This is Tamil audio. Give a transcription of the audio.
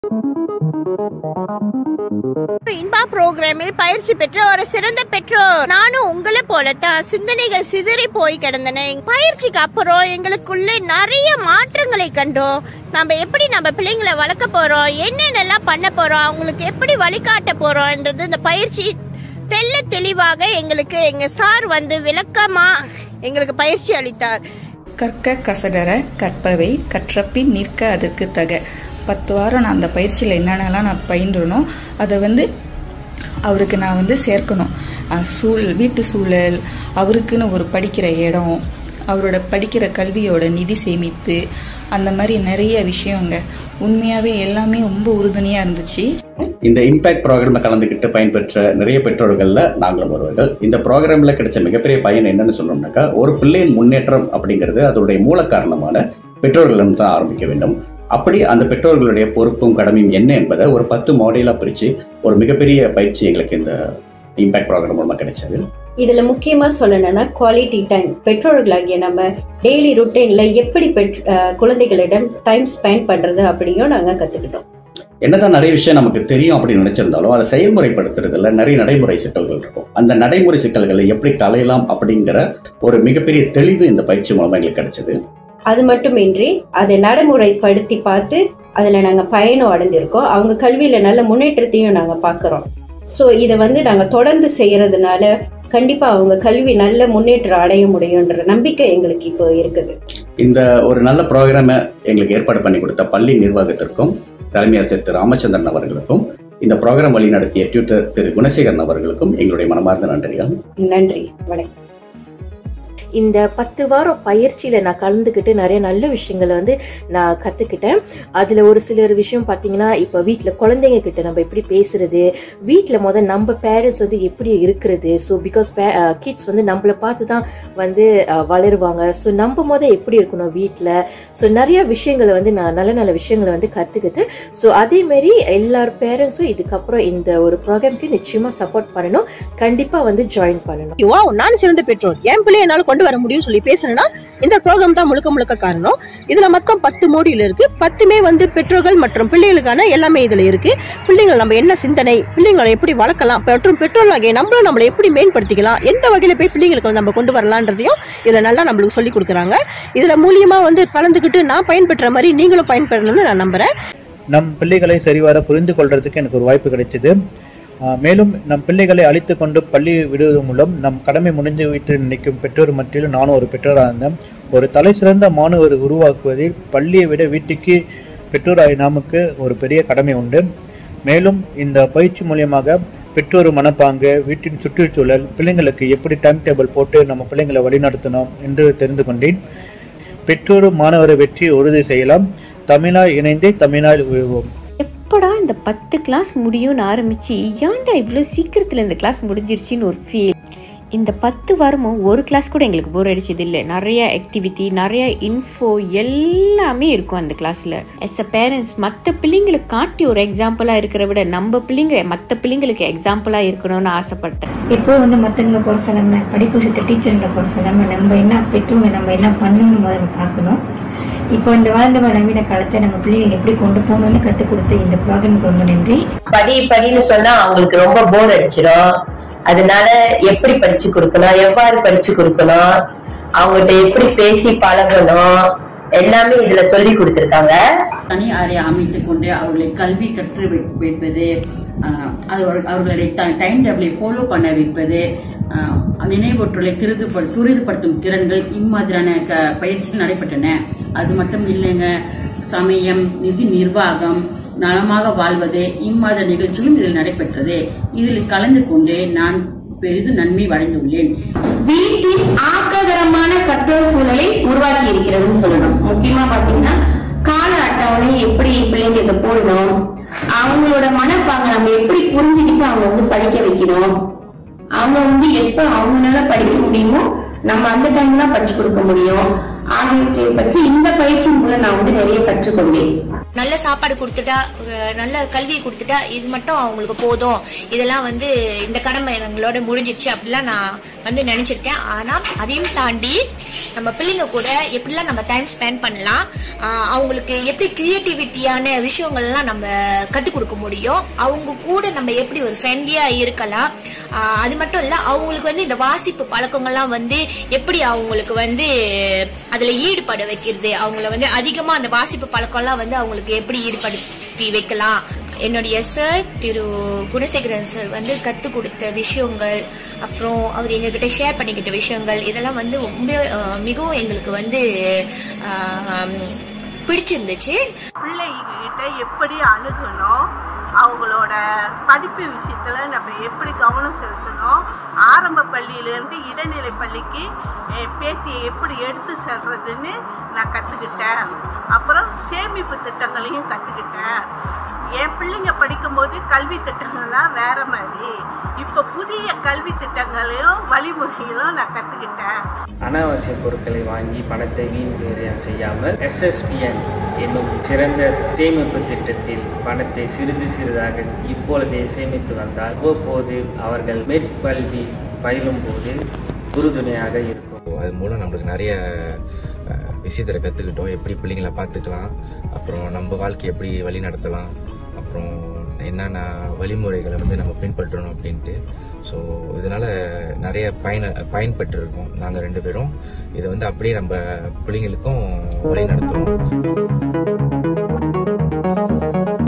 இன்பா புரோகிராமில் பயிற்சி பெற்ற ஒரு சிறந்த பெற்றோர் நானும் உங்களை போலத்தான் சிந்தனைகள் சிதறி போய் கிடந்தன பயிற்சிக்கு அப்புறம் எங்களுக்குள்ளே நிறைய மாற்றங்களை கண்டோம் நம்ம எப்படி நம்ம பிள்ளைங்களை வளர்க்க போறோம் என்னென்னலாம் பண்ண போறோம் அவங்களுக்கு எப்படி வழிகாட்ட போறோம்ன்றது இந்த பயிற்சி தெள்ள தெளிவாக எங்களுக்கு எங்க சார் வந்து விளக்கமா எங்களுக்கு பயிற்சி அளித்தார் கற்க கசடர கற்பவை கற்றப்பின் நிற்க அதற்கு தக பத்து வாரம் நான் அந்த பயிற்சியில் என்னென்னலாம் நான் பயின்றனோ அதை வந்து அவருக்கு நான் வந்து சேர்க்கணும் அஹ் சூழ் வீட்டு சூழல் அவருக்குன்னு ஒரு படிக்கிற இடம் அவரோட படிக்கிற கல்வியோட நிதி சேமிப்பு அந்த மாதிரி நிறைய விஷயங்க உண்மையாகவே எல்லாமே ரொம்ப உறுதுணையாக இருந்துச்சு இந்த இம்பாக்ட் ப்ரோக்ராம்ல கலந்துக்கிட்டு பயன்பெற்ற நிறைய பெற்றோர்கள்ல நாங்களும் ஒருவர்கள் இந்த ப்ரோக்ராம்ல கிடைச்ச மிகப்பெரிய பயன் என்னன்னு சொல்லணும்னாக்கா ஒரு பிள்ளையின் முன்னேற்றம் அப்படிங்கிறது அதோடைய மூல காரணமான பெற்றோர்களிடம் தான் ஆரம்பிக்க வேண்டும் அப்படி அந்த பெற்றோர்களுடைய பொறுப்பும் கடமையும் என்ன என்பதை ஒரு பத்து மாடலாக பிரித்து ஒரு மிகப்பெரிய பயிற்சி எங்களுக்கு இந்த இம்பாக்ட் ப்ரோக்ராம் மூலமாக கிடைச்சது இதுல முக்கியமா சொல்லணும்னா குவாலிட்டி டைம் பெற்றோர்களாகிய நம்ம டெய்லி ருட்டீன்ல எப்படி பெற் அஹ் குழந்தைகளிடம் டைம் ஸ்பெண்ட் பண்றது அப்படியும் நாங்க கத்துக்கிட்டோம் என்னதான் நிறைய விஷயம் நமக்கு தெரியும் அப்படின்னு நினைச்சிருந்தாலும் அதை செயல்முறைப்படுத்துறதுல நிறைய நடைமுறை சிக்கல்கள் இருக்கும் அந்த நடைமுறை சிக்கல்களை எப்படி களையலாம் அப்படிங்கிற ஒரு மிகப்பெரிய தெளிவு இந்த பயிற்சி மூலமா எங்களுக்கு கிடைச்சது அது மட்டுமின்றி அதை நடைமுறைப்படுத்தி பார்த்து அதுல நாங்க பயனும் அடைஞ்சிருக்கோம் அவங்க கல்வியில நல்ல முன்னேற்றத்தையும் நாங்க பார்க்கறோம் ஸோ இதை வந்து நாங்க தொடர்ந்து செய்யறதுனால கண்டிப்பா அவங்க கல்வி நல்ல முன்னேற்றம் அடைய முடியுன்ற நம்பிக்கை எங்களுக்கு இப்போ இருக்குது இந்த ஒரு நல்ல ப்ரோக்ராமை எங்களுக்கு ஏற்பாடு பண்ணி கொடுத்த பள்ளி நிர்வாகத்திற்கும் தலைமை ஆசிரியர் திரு ராமச்சந்திரன் அவர்களுக்கும் இந்த ப்ரோக்ராம் வழி நடத்திய டியூட்டர் திரு குணசேகரன் அவர்களுக்கும் எங்களுடைய மனமார்ந்த நன்றிகள் நன்றி வணக்கம் இந்த பத்து வாரம் பயிற்சியில நான் கலந்துக்கிட்டு நிறைய நல்ல விஷயங்களை வந்து நான் கத்துக்கிட்டேன் அதுல ஒரு சிலர் விஷயம் பாத்தீங்கன்னா இப்ப வீட்ல குழந்தைங்க கிட்ட நம்ம எப்படி பேசுறது வீட்ல முத நம்ம பேரண்ட்ஸ் வந்து எப்படி இருக்கிறது ஸோ பிகாஸ் கிட்ஸ் வந்து நம்மள பார்த்து தான் வந்து அஹ், வளருவாங்க ஸோ நம்ம முத எப்படி இருக்கணும் வீட்ல ஸோ நிறைய விஷயங்களை வந்து நான் நல்ல நல்ல விஷயங்களை வந்து கத்துக்கிட்டேன் ஸோ அதே மாதிரி எல்லார் பேரண்ட்ஸும் இதுக்கப்புறம் இந்த ஒரு ப்ரோக்ராம்க்கு நிச்சயமா சப்போர்ட் பண்ணணும் கண்டிப்பா வந்து ஜாயின் பண்ணணும் வாவ் நான் சிறந்த பெற்றோர் என் பிள்ளை என்னால கொண்டு வர முடியும்னு சொல்லி பேசுனேன்னா இந்த ப்ரோக்ராம் தான் முழுக்க முழுக்க காரணம் இதுல மொத்தம் பத்து மோடியில் இருக்கு பத்துமே வந்து பெற்றோர்கள் மற்றும் பிள்ளைகளுக்கான எல்லாமே இதுல இருக்கு பிள்ளைகள் நம்ம என்ன சிந்தனை பிள்ளைங்களை எப்படி வளர்க்கலாம் மற்றும் பெற்றோர்களாகிய நம்மளும் நம்மளை எப்படி மேம்படுத்திக்கலாம் எந்த வகையில போய் பிள்ளைங்களுக்கு நம்ம கொண்டு வரலான்றதையும் இதுல நல்லா நம்மளுக்கு சொல்லி கொடுக்குறாங்க இதுல மூலியமா வந்து கலந்துக்கிட்டு நான் பயன்பெற்ற மாதிரி நீங்களும் பயன்பெறணும்னு நான் நம்புறேன் நம் பிள்ளைகளை சரிவர புரிந்து கொள்றதுக்கு எனக்கு ஒரு வாய்ப்பு கிடைச்சது ஆஹ் மேலும் நம் பிள்ளைகளை அழைத்து கொண்டு பள்ளி விடுவது மூலம் நம் கடமை முடிந்து விட்டு நினைக்கும் பெற்றோர் மத்தியில் நானும் ஒரு பெற்றோராக இருந்தேன் ஒரு தலை சிறந்த மாணவர் உருவாக்குவதில் பள்ளியை விட வீட்டுக்கு பெற்றோராய் நாமுக்கு ஒரு பெரிய கடமை உண்டு மேலும் இந்த பயிற்சி மூலியமாக பெற்றோர் மனப்பாங்கு வீட்டின் சுற்றுச்சூழல் பிள்ளைங்களுக்கு எப்படி டைம் டேபிள் போட்டு நம்ம பிள்ளைங்களை வழிநடத்தணும் என்று தெரிந்து கொண்டேன் பெற்றோர் மாணவரை வெற்றி உறுதி செய்யலாம் தமிழாய் இணைந்தே தமிழாய் உயர்வோம் எப்படா இந்த பத்து கிளாஸ் முடியும்னு ஆரம்பிச்சு ஏன்டா இவ்வளோ சீக்கிரத்தில் இந்த கிளாஸ் முடிஞ்சிருச்சுன்னு ஒரு ஃபீல் இந்த பத்து வாரமும் ஒரு கிளாஸ் கூட எங்களுக்கு போர் அடிச்சது இல்லை நிறைய ஆக்டிவிட்டி நிறைய இன்ஃபோ எல்லாமே இருக்கும் அந்த கிளாஸில் எஸ் அ பேரண்ட்ஸ் மற்ற பிள்ளைங்களுக்கு காட்டி ஒரு எக்ஸாம்பிளாக இருக்கிற விட நம்ம பிள்ளைங்க மற்ற பிள்ளைங்களுக்கு எக்ஸாம்பிளாக இருக்கணும்னு ஆசைப்பட்டேன் எப்போ வந்து மற்றவங்களை குறை சொல்லாம படிப்பு விஷயத்த டீச்சருங்களை குறை சொல்லாம நம்ம என்ன பெற்றவங்க நம்ம என்ன பண்ணணும் முதல்ல பார்க்கணும் இப்போ இந்த வாழ்ந்த வர நவீன காலத்தை நம்ம பிள்ளைகளை எப்படி கொண்டு போகணும்னு கற்றுக் கொடுத்த இந்த ப்ரோக்ராமுக்கு ரொம்ப நன்றி படி படின்னு சொன்னா அவங்களுக்கு ரொம்ப போர் அடிச்சிடும் அதனால எப்படி படிச்சு கொடுக்கணும் எவ்வாறு படிச்சு கொடுக்கணும் அவங்ககிட்ட எப்படி பேசி பழகணும் எல்லாமே இதுல சொல்லி கொடுத்திருக்காங்க தனி அறை அமைத்துக் கொண்டு அவர்களை கல்வி கற்று வை- வைப்பது ஆஹ், அது அவர்- அவர்களுடைய டைம் டேபிளை ஃபாலோ பண்ண வைப்பது ஆஹ், நினைவொற்றுகளை திருதுபடு துரிதப்படுத்தும் திறன்கள் இம்மாதிரியான க பயிற்சிகள் நடைபெற்றன அது மட்டும் இல்லைங்க சமயம் நிதி நிர்வாகம் நலமாக வாழ்வது இம்மாதிரி நிகழ்ச்சிகளும் இதில் நடைபெற்றது இதில் கலந்து கொண்டு நான் பெரிதும் நன்மை அடைந்துள்ளேன் வீட்டின் ஆக்ககரமான கற்றல் சூழலை உருவாக்கி இருக்கிறதுன்னு சொல்லணும் முக்கியமா பாத்தீங்கன்னா கால அட்டவணை எப்படி பிள்ளைங்களுக்கு போடணும் அவங்களோட மனப்பாங்க நம்ம எப்படி புரிஞ்சுக்கிட்டு அவங்க வந்து படிக்க வைக்கணும் அவங்க வந்து எப்ப அவங்களால படிக்க முடியுமோ நம்ம அந்த டைம்ல படிச்சு கொடுக்க முடியும் ஆகியவற்றை பற்றி இந்த பயிற்சி மூலம் நான் வந்து நிறைய கற்றுக்கொண்டேன் நல்ல சாப்பாடு கொடுத்துட்டா ஒரு நல்ல கல்வி கொடுத்துட்டா இது மட்டும் அவங்களுக்கு போதும் இதெல்லாம் வந்து இந்த கடமை எங்களோட முடிஞ்சிருச்சு அப்படிலாம் நான் வந்து நினைச்சிருக்கேன் ஆனா அதையும் தாண்டி நம்ம பிள்ளைங்க கூட எப்படிலாம் நம்ம டைம் ஸ்பெண்ட் பண்ணலாம் ஆஹ் அவங்களுக்கு எப்படி கிரியேட்டிவிட்டியான விஷயங்கள்லாம் நம்ம கற்றுக் கொடுக்க முடியும் அவங்க கூட நம்ம எப்படி ஒரு ஃப்ரெண்ட்லியா இருக்கலாம் ஆஹ் அது மட்டும் இல்ல அவங்களுக்கு வந்து இந்த வாசிப்பு பழக்கங்கள்லாம் வந்து எப்படி அவங்களுக்கு வந்து அதுல ஈடுபட வைக்கிறது அவங்கள வந்து அதிகமா அந்த வாசிப்பு பழக்கம்லாம் வந்து அவங்களுக்கு எப்படி ஈடுபடுத்தி வைக்கலாம் என்னுடைய சார் திரு குணசேகரன் சார் வந்து கற்றுக் கொடுத்த விஷயங்கள் அப்புறம் அவர் எங்ககிட்ட ஷேர் பண்ணிக்கிட்ட விஷயங்கள் இதெல்லாம் வந்து ரொம்ப அஹ், மிகவும் எங்களுக்கு வந்து அஹ், பிடிச்சிருந்துச்சு பிள்ளைகிட்ட எப்படி அணுகணும் அவங்களோட படிப்பு விஷயத்துல நம்ம எப்படி கவனம் செலுத்தணும் ஆரம்ப பள்ளியிலேருந்து இடைநிலை பள்ளிக்கு என் பேத்தியை எப்படி எடுத்து செல்றதுன்னு நான் கற்றுக்கிட்டேன் அப்புறம் சேமிப்பு திட்டங்களையும் கற்றுக்கிட்டேன் என் பிள்ளைங்க படிக்கும்போது கல்வி திட்டங்கள்லாம் வேற மாதிரி இப்போ புதிய கல்வி திட்டங்களையும் வழிமுறைகளும் நான் கற்றுக்கிட்டேன் அனாவசிய பொருட்களை வாங்கி பணத்தை வீண் விரயம் செய்யாமல் எஸ்எஸ்பிஎன் என்னும் சிறந்த சேமிப்பு திட்டத்தில் பணத்தை சிறிது சிறிதாக இப்பொழுதே சேமித்து வந்தால் அவ்வப்போது அவர்கள் மேற்கல்வி பயிலும் போது உறுதுணையாக இருக்கும் அது மூலம் நம்மளுக்கு நிறைய அஹ், விஷயத்துல கற்றுக்கிட்டோம் எப்படி பிள்ளைங்களை பார்த்துக்கலாம் அப்புறம் நம்ம வாழ்க்கையை எப்படி வழி நடத்தலாம் அப்புறம் என்னென்ன வழிமுறைகளை வந்து நம்ம பின்பற்றணும் அப்படின்ட்டு ஸோ இதனால் நிறைய பயன பயன்பெற்றிருக்கோம் நாங்கள் ரெண்டு பேரும் இதை வந்து அப்படியே நம்ம பிள்ளைங்களுக்கும் வழி நடத்துவோம்